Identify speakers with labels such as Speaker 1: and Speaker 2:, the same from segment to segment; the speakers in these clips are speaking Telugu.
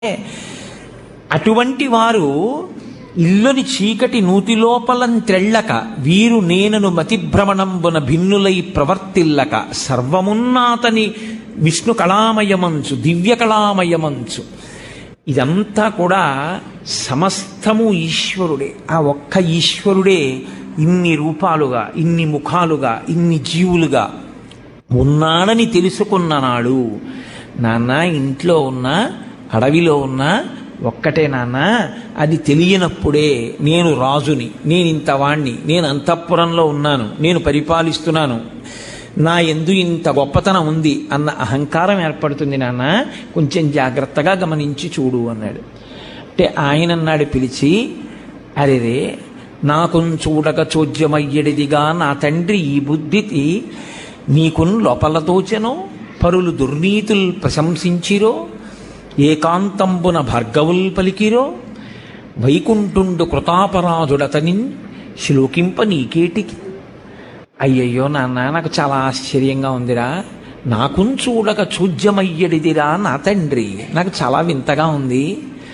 Speaker 1: అటువంటి వారు ఇల్లుని చీకటి నూతి లోపలం త్రెళ్ళక వీరు నేనను మతిభ్రమణంబున భిన్నులై ప్రవర్తిల్లక సర్వమున్నాతని విష్ణు కళామయమంచు దివ్య కళామయమంచు ఇదంతా కూడా సమస్తము ఈశ్వరుడే ఆ ఒక్క ఈశ్వరుడే ఇన్ని రూపాలుగా ఇన్ని ముఖాలుగా ఇన్ని జీవులుగా ఉన్నాడని తెలుసుకున్న నాడు నాన్న ఇంట్లో ఉన్న అడవిలో ఉన్న ఒక్కటే నాన్న అది తెలియనప్పుడే నేను రాజుని నేను ఇంత వాణ్ణి నేను అంతఃపురంలో ఉన్నాను నేను పరిపాలిస్తున్నాను నా ఎందు ఇంత గొప్పతనం ఉంది అన్న అహంకారం ఏర్పడుతుంది నాన్న కొంచెం జాగ్రత్తగా గమనించి చూడు అన్నాడు అంటే ఆయన అన్నాడు పిలిచి అరేరే నాకున్ చూడక చోద్యమయ్యడిదిగా నా తండ్రి ఈ బుద్ధికి నీకున్ లోపల తోచెనో పరులు దుర్నీతులు ప్రశంసించిరో ఏకాంతంబున భార్గవుల్ పలికిరో వైకుంఠుండు కృతాపరాధుడతనిన్ శ్లోకింప నీకేటికి అయ్యయ్యో నాన్న నాకు చాలా ఆశ్చర్యంగా ఉందిరా నాకుం చూడక చూజ్యమయ్యడిదిరా నా తండ్రి నాకు చాలా వింతగా ఉంది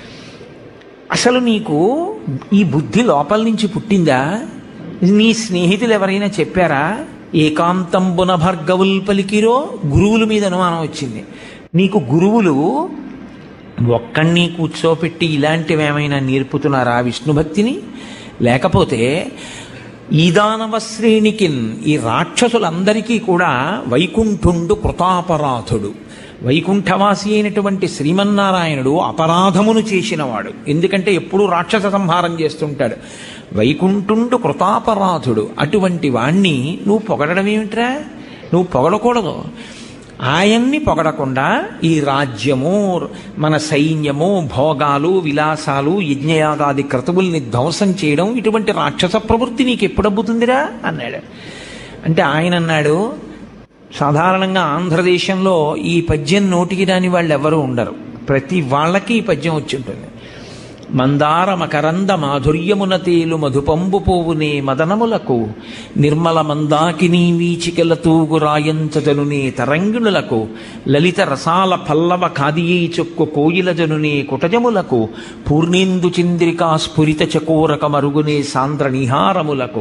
Speaker 1: అసలు నీకు ఈ బుద్ధి లోపల నుంచి పుట్టిందా నీ స్నేహితులు ఎవరైనా చెప్పారా ఏకాంతంబున భర్గవుల్ పలికిరో గురువుల మీద అనుమానం వచ్చింది నీకు గురువులు ఒక్కడిని కూర్చోపెట్టి ఇలాంటివి ఏమైనా నేర్పుతున్నారా విష్ణు భక్తిని లేకపోతే ఈ దానవ శ్రేణికి ఈ రాక్షసులందరికీ కూడా వైకుంఠుండు కృతాపరాధుడు వైకుంఠవాసి అయినటువంటి శ్రీమన్నారాయణుడు అపరాధమును చేసినవాడు ఎందుకంటే ఎప్పుడూ రాక్షస సంహారం చేస్తుంటాడు వైకుంఠుండు కృతాపరాధుడు అటువంటి వాణ్ణి నువ్వు పొగడడం ఏమిట్రా నువ్వు పొగడకూడదు ఆయన్ని పొగడకుండా ఈ రాజ్యము మన సైన్యము భోగాలు విలాసాలు యజ్ఞయాగాది క్రతువుల్ని ధ్వంసం చేయడం ఇటువంటి రాక్షస ప్రవృత్తి నీకు ఎప్పుడు అబ్బుతుందిరా అన్నాడు అంటే ఆయన అన్నాడు సాధారణంగా ఆంధ్రదేశంలో ఈ పద్యం నోటికి రాని వాళ్ళు ఎవరు ఉండరు ప్రతి వాళ్ళకి ఈ పద్యం వచ్చి ఉంటుంది మందార మకరంద మాధుర్యమున తేలు మధుపంబు పోవునే మదనములకు నిర్మల మందాకినీ వీచికల తూగు రాయంచజనునే తరంగిణులకు లలిత రసాల పల్లవ కాదియే చొక్కు కోయిల జనునే కుటజములకు పూర్ణేందు చంద్రికా స్ఫురిత చకోరక మరుగునే సాంద్ర నిహారములకు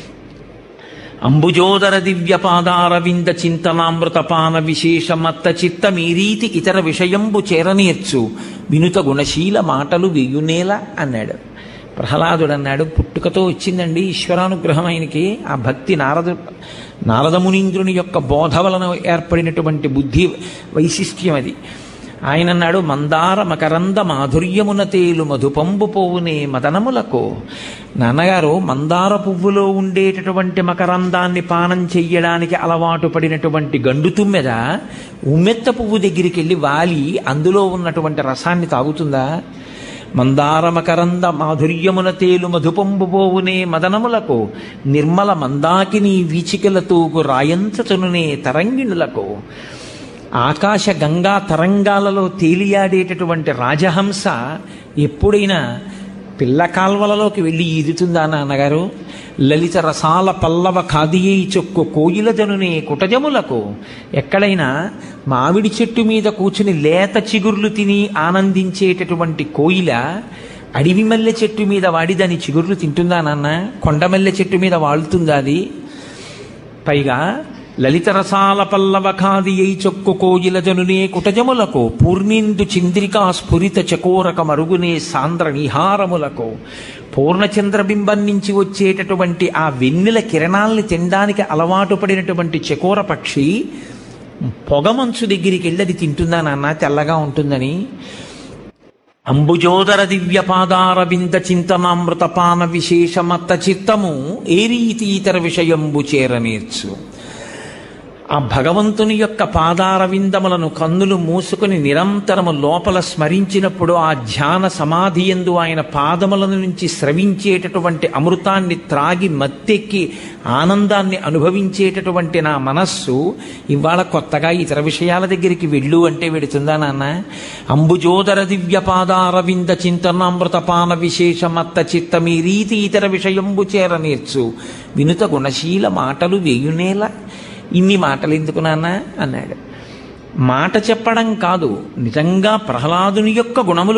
Speaker 1: అంబుజోదర దివ్య పాదారవింద చింతనామృతపాన విశేషమత్త చిత్త మీరీతి ఇతర విషయంబు చేరనేర్చు వినుత గుణశీల మాటలు వెయ్యునేల అన్నాడు ప్రహ్లాదుడు అన్నాడు పుట్టుకతో వచ్చిందండి ఈశ్వరానుగ్రహం ఆయనకి ఆ భక్తి నారదు నారదమునీంద్రుని యొక్క బోధ వలన ఏర్పడినటువంటి బుద్ధి వైశిష్ట్యం అది ఆయన అన్నాడు మందార మకరంద మాధుర్యమున తేలు మధుపంబు పోవునే మదనములకు నాన్నగారు మందార పువ్వులో ఉండేటటువంటి మకరందాన్ని పానం చెయ్యడానికి అలవాటు పడినటువంటి గండు తుమ్మెద ఉమ్మెత్త పువ్వు దగ్గరికి వెళ్ళి వాలి అందులో ఉన్నటువంటి రసాన్ని తాగుతుందా మందార మకరంద మాధుర్యమున తేలు మధుపంబు పోవునే మదనములకు నిర్మల మందాకిని వీచికలతూగు రాయంచచునునే తరంగిణులకు ఆకాశ గంగా తరంగాలలో తేలియాడేటటువంటి రాజహంస ఎప్పుడైనా పిల్ల కాల్వలలోకి వెళ్ళి ఈదుతుందా నాన్నగారు లలిత రసాల పల్లవ కాదియై చొక్కు కోయిల జనునే కుటజములకు ఎక్కడైనా మామిడి చెట్టు మీద కూర్చుని లేత చిగుర్లు తిని ఆనందించేటటువంటి కోయిల అడవి మల్లె చెట్టు మీద వాడి దాని చిగుర్లు తింటుందా నాన్న కొండమల్లె చెట్టు మీద వాళ్తుందా అది పైగా లలిత రసాల పల్లవ ఖాదియై చొక్కు కోయిల జనునే కుటజములకు పూర్ణిందు చంద్రికా స్ఫురిత చకోరక మరుగునే సాంద్ర నిహారములకు పూర్ణచంద్రబింబం నుంచి వచ్చేటటువంటి ఆ వెన్నెల కిరణాల్ని తినడానికి అలవాటు పడినటువంటి చకోర పక్షి పొగమంచు దగ్గరికి వెళ్ళి అది తింటుందా నాన్న తెల్లగా ఉంటుందని అంబుజోదర దివ్య పాదార వింద చింతనామృతపాన విశేషమత్త చిత్తము ఏ రీతి ఇతర విషయంబు చేరనేర్చు ఆ భగవంతుని యొక్క పాదార విందములను కన్నులు మూసుకుని నిరంతరము లోపల స్మరించినప్పుడు ఆ ధ్యాన సమాధి ఎందు ఆయన పాదముల నుంచి స్రవించేటటువంటి అమృతాన్ని త్రాగి మత్తెక్కి ఆనందాన్ని అనుభవించేటటువంటి నా మనస్సు ఇవాళ కొత్తగా ఇతర విషయాల దగ్గరికి వెళ్ళు అంటే వెడుతుందా నాన్న అంబుజోదర దివ్య పాదార వింద చింతనామృతపాన విశేషమత్త చిత్తమీ రీతి ఇతర విషయంబు చేరనేర్చు వినుత గుణశీల మాటలు వేయునేలా ఇన్ని మాటలు ఎందుకు నాన్న అన్నాడు మాట చెప్పడం కాదు నిజంగా ప్రహ్లాదుని యొక్క గుణములు